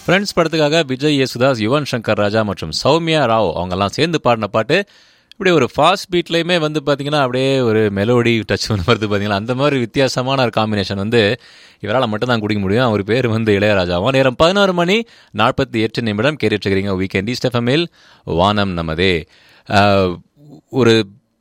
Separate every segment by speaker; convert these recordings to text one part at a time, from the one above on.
Speaker 1: friends படத்துக்காக விஜய் யேசுதாஸ் யுவன் சங்கர் ராஜா மற்றும் சௌமியா ராவ் அவங்கெல்லாம் சேர்ந்து பாடின பாட்டு இப்படி ஒரு ஃபாஸ்ட் பீட்லேயுமே வந்து பார்த்தீங்கன்னா அப்படியே ஒரு மெலோடி டச் வந்து வருது பார்த்தீங்கன்னா அந்த மாதிரி வித்தியாசமான ஒரு காம்பினேஷன் வந்து இவரால் மட்டும்தான் குடிக்க முடியும் அவர் பேர் வந்து இளையராஜாவும் நேரம் பதினோரு மணி நாற்பத்தி எட்டு நிமிடம் கேட்டுட்டு இருக்கிறீங்க வீக்கெண்ட் ஈஸ்டஃபமில் வானம் நமதே ஆஹ், ஒரு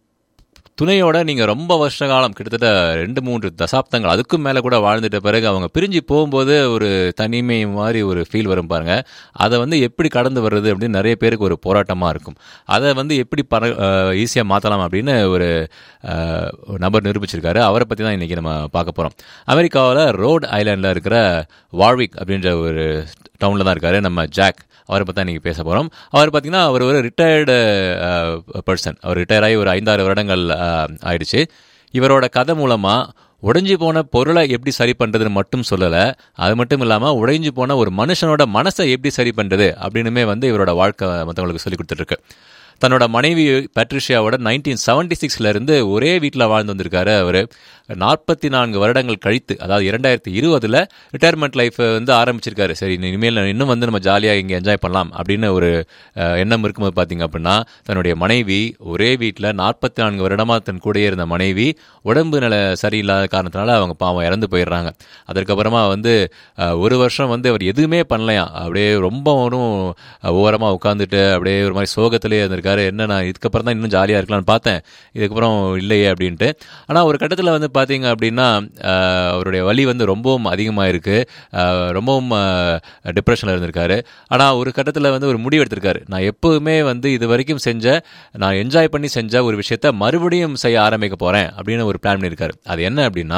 Speaker 1: துணையோட நீங்கள் ரொம்ப வருஷ காலம் கிட்டத்தட்ட ரெண்டு மூன்று தசாப்தங்கள் அதுக்கும் மேலே கூட வாழ்ந்துட்ட பிறகு அவங்க பிரிஞ்சு போகும்போது ஒரு தனிமை மாதிரி ஒரு ஃபீல் வரும் பாருங்க அதை வந்து எப்படி கடந்து வர்றது அப்படின்னு நிறைய பேருக்கு ஒரு போராட்டமாக இருக்கும் அதை வந்து எப்படி பர ஈஸியாக மாற்றலாம் அப்படின்னு ஒரு அஹ், ஒரு நபர் நிரூபிச்சிருக்காரு அவரை பற்றி தான் இன்றைக்கி நம்ம பார்க்க போகிறோம் அமெரிக்காவில் ரோட் ஐலாண்டில் இருக்கிற வார்விக் அப்படின்ற ஒரு டவுனில் தான் இருக்காரு நம்ம ஜாக் அவரை பற்றி தான் இன்றைக்கி பேச போகிறோம் அவர் பார்த்தீங்கன்னா அவர் ஒரு ரிட்டையர்டு பர்சன் அவர் ரிட்டையர் ஆகி ஒரு ஐந்தாறு வருடங்கள் அஹ், ஆயிடுச்சு இவரோட கதை மூலமாக உடைஞ்சு போன பொருளை எப்படி சரி பண்ணுறதுன்னு மட்டும் சொல்லலை அது மட்டும் இல்லாமல் உடைஞ்சு போன ஒரு மனுஷனோட மனசை எப்படி சரி பண்ணுறது அப்படின்னுமே வந்து இவரோட வாழ்க்கை மற்றவங்களுக்கு சொல்லி கொடுத்துட்ருக்கு தன்னோட மனைவி பேட்ரிஷியாவோட நைன்டீன் செவன்டி சிக்ஸ்லேருந்து ஒரே வீட்டில் வாழ்ந்து வந்திருக்காரு அவர் நாற்பத்தி நான்கு வருடங்கள் கழித்து அதாவது இரண்டாயிரத்தி இருபதில் ரிட்டையர்மெண்ட் லைஃப் வந்து ஆரம்பிச்சிருக்காரு சரி இனிமேல் இன்னும் வந்து நம்ம ஜாலியாக இங்கே என்ஜாய் பண்ணலாம் அப்படின்னு ஒரு அஹ், எண்ணம் இருக்கும்போது பார்த்தீங்க அப்படின்னா தன்னுடைய மனைவி ஒரே வீட்டில் நாற்பத்தி நான்கு வருடமாக தன் கூடயே இருந்த மனைவி உடம்பு நிலை சரியில்லாத காரணத்தினால அவங்க பாவம் இறந்து போயிடுறாங்க அதற்கப்புறமா வந்து அஹ், ஒரு வருஷம் வந்து அவர் எதுவுமே பண்ணலையாம் அப்படியே ரொம்ப ஒன்றும் ஓரமாக உட்காந்துட்டு அப்படியே ஒரு மாதிரி சோகத்திலே இருந்திருக்காரு என்ன நான் இதுக்கப்புறம் தான் இன்னும் ஜாலியாக இருக்கலாம்னு பார்த்தேன் இதுக்கப்புறம் இல்லையே அப்படின்ட்டு ஆனால் ஒரு கட்டத்தில் வந்து பார்த்தீங்க அப்படின்னா அஹ், அவருடைய வலி வந்து ரொம்பவும் அதிகமாக இருக்குது ரொம்பவும் டிப்ரெஷனில் இருந்திருக்காரு ஆனால் ஒரு கட்டத்தில் வந்து ஒரு முடிவு எடுத்திருக்காரு நான் எப்போவுமே வந்து இது வரைக்கும் செஞ்ச நான் என்ஜாய் பண்ணி செஞ்ச ஒரு விஷயத்த மறுபடியும் செய்ய ஆரம்பிக்க போகிறேன் அப்படின்னு ஒரு பிளான் பண்ணியிருக்காரு அது என்ன அப்படின்னா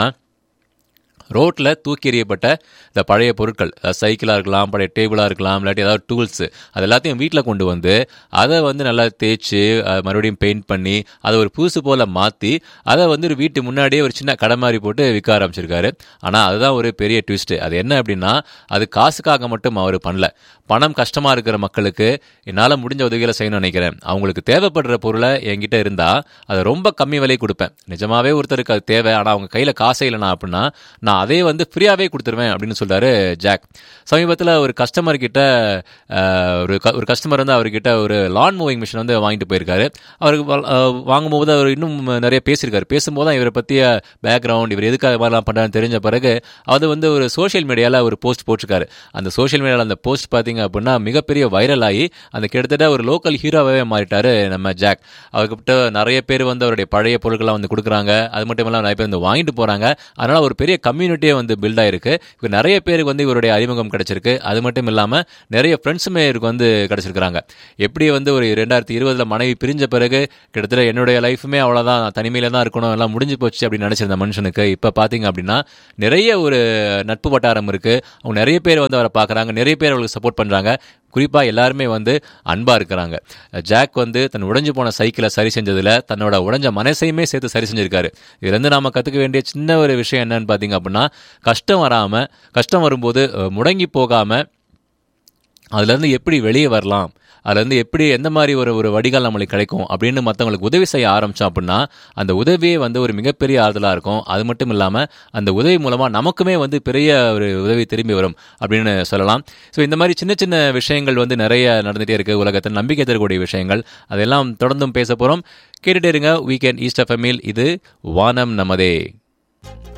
Speaker 1: ரோட்டில் தூக்கி எறியப்பட்ட இந்த பழைய பொருட்கள் சைக்கிளாக இருக்கலாம் பழைய டேபிளாக இருக்கலாம் இல்லாட்டி ஏதாவது டூல்ஸ் அது எல்லாத்தையும் வீட்டில் கொண்டு வந்து அதை வந்து நல்லா தேய்ச்சி அஹ், மறுபடியும் பெயிண்ட் பண்ணி அதை ஒரு புதுசு போல் மாற்றி அதை வந்து ஒரு வீட்டு முன்னாடியே ஒரு சின்ன கடை மாதிரி போட்டு விற்க ஆரம்பிச்சிருக்காரு ஆனால் அதுதான் ஒரு பெரிய ட்விஸ்ட்டு அது என்ன அப்படின்னா அது காசுக்காக மட்டும் அவர் பண்ணல பணம் கஷ்டமாக இருக்கிற மக்களுக்கு என்னால் முடிஞ்ச உதவிகளை செய்யணும்னு நினைக்கிறேன் அவங்களுக்கு தேவைப்படுற பொருளை என்கிட்ட இருந்தால் அதை ரொம்ப கம்மி விலை கொடுப்பேன் நிஜமாவே ஒருத்தருக்கு அது தேவை ஆனால் அவங்க கையில் காசே இல்லைனா அப்படின்னா நான் அதே வந்து ஃப்ரீயாகவே கொடுத்துருவேன் அப்படின்னு சொல்றாரு ஜாக் சமீபத்தில் ஒரு கஸ்டமர் கிட்ட அஹ், ஒரு க- ஒரு கஸ்டமர் வந்து அவர்கிட்ட ஒரு லான் மூவிங் மிஷின் வந்து வாங்கிட்டு போயிருக்காரு அவருக்கு வ- அஹ், வாங்கும்போது அவர் இன்னும் நிறைய பேசியிருக்காரு பேசும்போது தான் இவரை பற்றிய பேக்ரவுண்ட் இவர் எதுக்காக மாதிரிலாம் பண்ணுறான்னு தெரிஞ்ச பிறகு அது வந்து ஒரு சோஷியல் மீடியாவில் ஒரு போஸ்ட் போட்டிருக்காரு அந்த சோஷியல் மீடியாவில் அந்த போஸ்ட் பார்த்தீங்க அப்படின்னா மிகப்பெரிய வைரல் ஆகி அந்த கிட்டத்தட்ட ஒரு லோக்கல் ஹீரோவாகவே மாறிட்டாரு நம்ம ஜாக் அவர்கிட்ட நிறைய பேர் வந்து அவருடைய பழைய பொருட்கள்லாம் வந்து கொடுக்குறாங்க அது மட்டும் இல்லாமல் நிறைய பேர் வந்து வாங்கிட்டு போகிறாங்க அதனால ஒரு பெரிய கம்யூனிட்டியே வந்து பில்ட் ஆயிருக்கு இப்போ நிறைய பேருக்கு வந்து இவருடைய அறிமுகம் கிடைச்சிருக்கு அது மட்டும் இல்லாமல் நிறைய ஃப்ரெண்ட்ஸுமே இவருக்கு வந்து கிடைச்சிருக்காங்க எப்படி வந்து ஒரு ரெண்டாயிரத்தி இருபதுல மனைவி பிரிஞ்ச பிறகு கிட்டத்தட்ட என்னுடைய லைஃபுமே அவ்வளோதான் நான் தனிமையில தான் இருக்கணும் எல்லாம் முடிஞ்சு போச்சு அப்படின்னு நினச்சிருந்த மனுஷனுக்கு இப்போ பார்த்தீங்க அப்படின்னா நிறைய ஒரு நட்பு வட்டாரம் இருக்கு அவங்க நிறைய பேர் வந்து அவரை பார்க்குறாங்க நிறைய பேர் அவங்களுக்கு சப்போர்ட் பண்ணுறாங்க குறிப்பாக எல்லாருமே வந்து அன்பாக இருக்கிறாங்க ஜாக் வந்து தன் உடைஞ்சு போன சைக்கிளை சரி செஞ்சதில் தன்னோட உடைஞ்ச மனசையுமே சேர்த்து சரி செஞ்சிருக்காரு இதுலேருந்து நாம கற்றுக்க வேண்டிய சின்ன ஒரு விஷயம் என்னன்னு பார்த்தீங்க அப்படின்னா கஷ்டம் வராமல் கஷ்டம் வரும்போது அஹ், முடங்கி போகாமல் அதுலேருந்து எப்படி வெளியே வரலாம் அதுலேருந்து எப்படி எந்த மாதிரி ஒரு ஒரு வடிகால் நம்மளுக்கு கிடைக்கும் அப்படின்னு மற்றவங்களுக்கு உதவி செய்ய ஆரம்பித்தோம் அப்படின்னா அந்த உதவியே வந்து ஒரு மிகப்பெரிய ஆறுதலாக இருக்கும் அது மட்டும் இல்லாமல் அந்த உதவி மூலமாக நமக்குமே வந்து பெரிய ஒரு உதவி திரும்பி வரும் அப்படின்னு சொல்லலாம் ஸோ இந்த மாதிரி சின்ன சின்ன விஷயங்கள் வந்து நிறைய நடந்துகிட்டே இருக்குது உலகத்தில் நம்பிக்கை தரக்கூடிய விஷயங்கள் அதெல்லாம் தொடர்ந்தும் பேச போகிறோம் கேட்டுட்டே இருங்க வீக்கெண்ட் ஈஸ்ட் எஃப்எம்மில் இது வானம் நமதே